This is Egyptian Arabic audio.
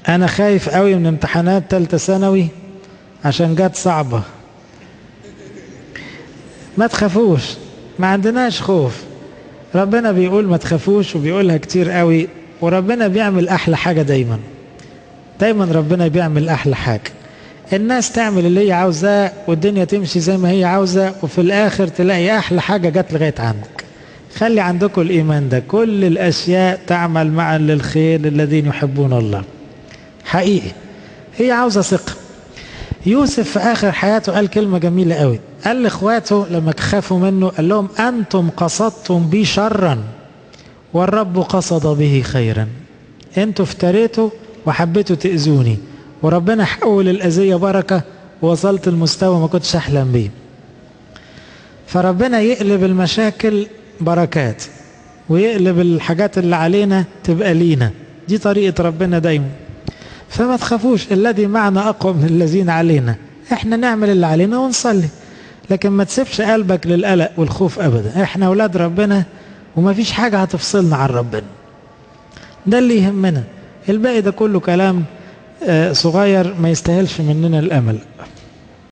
انا خايف قوي من امتحانات تالتة ثانوي عشان جت صعبة ما تخافوش ما عندناش خوف ربنا بيقول ما تخافوش وبيقولها كتير قوي وربنا بيعمل احلى حاجة دايما دايما ربنا بيعمل احلى حاجة الناس تعمل اللي هي عاوزاه والدنيا تمشي زي ما هي عاوزة وفي الاخر تلاقي احلى حاجة جت لغاية عندك خلي عندكم الايمان ده كل الاشياء تعمل معا للخير للذين يحبون الله حقيقي هي عاوزة ثقة يوسف في آخر حياته قال كلمة جميلة قوي قال لإخواته لما خافوا منه قال لهم أنتم قصدتم بي شرا والرب قصد به خيرا أنتوا افتريتوا وحبيتوا تأذوني وربنا حول الأذية بركة ووصلت المستوى ما كنتش أحلم بيه فربنا يقلب المشاكل بركات ويقلب الحاجات اللي علينا تبقى لينا دي طريقة ربنا دايما فما تخافوش الذي معنا أقوى من الذين علينا احنا نعمل اللي علينا ونصلي لكن ما تسيبش قلبك للقلق والخوف أبدا احنا أولاد ربنا وما فيش حاجة هتفصلنا عن ربنا ده اللي يهمنا الباقي ده كله كلام صغير ما يستاهلش مننا الأمل